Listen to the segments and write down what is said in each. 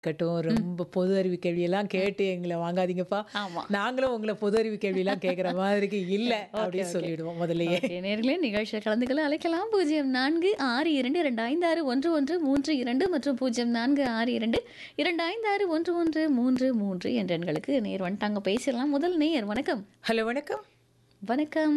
இருக்கட்டும் ரொம்ப பொது அறிவு கேள்வியெல்லாம் கேட்டு எங்களை வாங்காதீங்கப்பா ஆமா. நாங்களும் உங்களை பொது அறிவு கேள்வியெல்லாம் கேட்குற மாதிரிக்கு இல்லை அப்படின்னு okay. சொல்லிடுவோம் முதல்லயே ஓகே, நேர்களே நிகழ்ச்சியில் கலந்துக்கலாம் அழைக்கலாம் பூஜ்ஜியம் நான்கு ஆறு இரண்டு இரண்டு ஐந்து ஆறு ஒன்று ஒன்று மூன்று இரண்டு மற்றும் பூஜ்ஜியம் நான்கு ஆறு இரண்டு இரண்டு ஐந்து ஆறு ஒன்று ஒன்று மூன்று மூன்று என்ற எண்களுக்கு நேர் வந்துட்டாங்க பேசிடலாம் முதல் நேர் வணக்கம் ஹலோ வணக்கம் வணக்கம்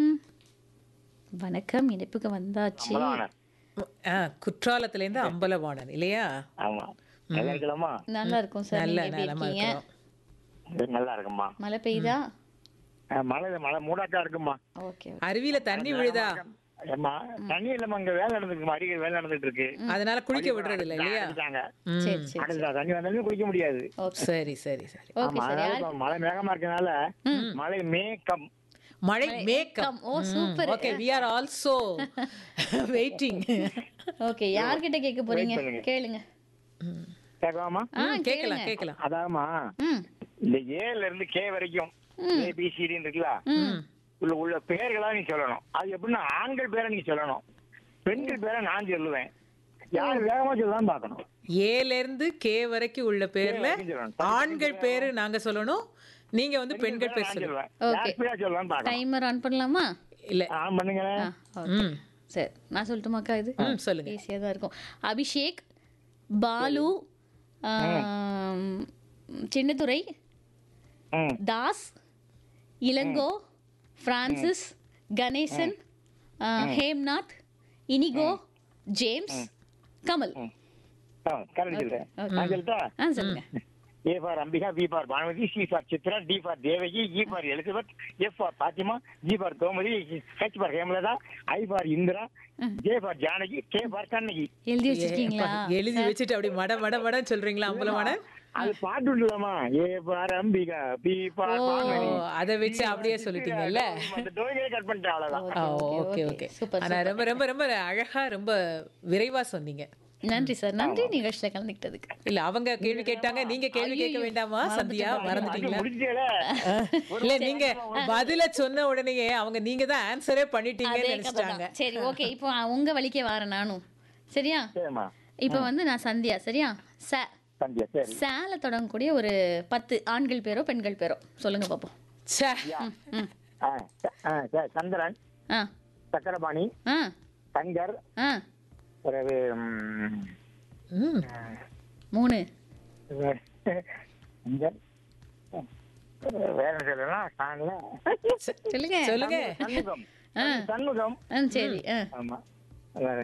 வணக்கம் இணைப்புக்கு வந்தாச்சு அம்பலவாணன். ஆ குற்றாலத்துலேருந்து அம்பலவாணன் இல்லையா ஆமா நல்லா இருக்கலாமா நல்லா இருக்கும் சார் நல்ல நீங்க எப்படி நலமா இருக்கீங்க இருக்கிறோம் இது நல்லா இருக்கும்மா மழை பெய்யுதா அஹ் மழை மழை மூடாக்கா இருக்குமா ஓகே அருவியில தண்ணி விழுதா ஏம்மா தண்ணி இல்லம்மா இங்க வேலை நடந்துருக்கு அடிக்கடி வேலை நடந்துட்டு இருக்கு அதனால குளிக்க விடுறது இல்லை இல்லையா அடிச்சாங்க ம். சரி சரி அடிச்சா தண்ணி வந்தாலும் குளிக்க முடியாது ஓகே சரி சரி சரி ஓகே ஆமா சார் அதனால யார் இப்ப மழை மேகமா இருக்கனால மழை மேகம் மழை மேக்கம் oh super okay we are also waiting okay யார்கிட்ட கேட்க போறீங்க பண்ணுங்க. கேளுங்க கேட்கலாமா ஆ கேட்கலாம் கேளுங்க கேட்கலாம் அதாம்மா ம் இந்த ஏல இருந்து கே வரைக்கும் ஏபிசிடின்னு இருக்குல்ல ம் உள்ள உள்ள பெயர்களா நீ சொல்லணும் அது எப்படின்னா ஆண்கள் பேரை நீ சொல்லணும் பெண்கள் பேரை நான் சொல்லுவேன் யார் வேகமா சொல்லலாம் பார்க்கணும் ஏல இருந்து கே வரைக்கும் உள்ள பேர்ல வரைக்கும் சொல்லணும். ஆண்கள் பேரு நாங்க சொல்லணும் நீங்க வந்து பெண்கள் பேர் நான் சொல்லணும் சொல்லுவேன் Okay. யார் பேரா சொல்லலாம்னு பார்க்கணும் டைமர் ஆன் பண்ணலாமா இல்ல ஆ பண்ணுங்க ஆ ஓகே ம் சரி நான் சொல்லட்டுமாக்கா இது ம் சொல்லுங்க ஈஸியாக தான் இருக்கும் அபிஷேக் பாலு ஆம், சின்னதுரை ம் தாஸ் இளங்கோ பிரான்சிஸ் கணேசன் ஆ, ஹேம்நாத் இனிகோ ஜேம்ஸ் கமல் ஆ கரெக்ட் சொல்றேன் Okay. நான் சொல்லட்டா ஆ சொல்லுங்க A for Ambika B for Banumathi C for Chitra D for Devaki E for Elizabeth F for Fathima G for Gomathi H for Hemalatha I for Indira J for Janaki K for Kannagi எழுதி வச்சிருக்கீங்களா எழுதி வச்சுட்டு அப்படி மட மட மடன்னு சொல்றீங்களா அம்பலவாணன் அது பாட்டு உண்டுதாமா A for Ambika B for oh Banumathi அதை வச்சு அப்படியே சொல்லிட்டீங்கல்ல அந்த டோய்களை கட் பண்ணிட்டேன் அவ்வளவுதான் ஓகே ஓகே சூப்பர் ஆனா ரொம்ப ரொம்ப ரொம்ப அழகா ரொம்ப விரைவா சொன்னீங்க நன்றி சார் நன்றி நிகழ்ச்சியில் கலந்துக்கிட்டதுக்கு இல்ல அவங்க கேள்வி கேட்டாங்க நீங்க கேள்வி கேட்க வேண்டாமா சந்தியா மறந்துட்டீங்களா முடிஞ்சல இல்ல நீங்க பதில சொன்ன உடனேயே அவங்க நீங்க தான் ஆன்சரே பண்ணிட்டீங்கன்னு அதே கதை நினைச்சிட்டாங்க தான். சரி ஓகே இப்போ உங்க வழிக்கே வரேன் நானும் சரியா சரிம்மா இப்போ வந்து நான் சந்தியா சரியா ச சந்தியா சரி சேல தொடங்கக்கூடிய ஒரு பத்து ஆண்கள் பேரோ பெண்கள் பேரோ சொல்லுங்க பாப்போம் ச்சே. ம் ஆ, ஆ, சரி. சந்திரன் ஆ சக்கரபாணி ஆ சங்கர் ஆ பிறகு ம், ம். மூணு சங்கர் வேற என்ன சொல்லலாம் சான்ல சொல்லுங்க சொல்லுங்க சண்முகம் ஆ. சண்முகம் ஆ சரி ஆ ஆமா வேற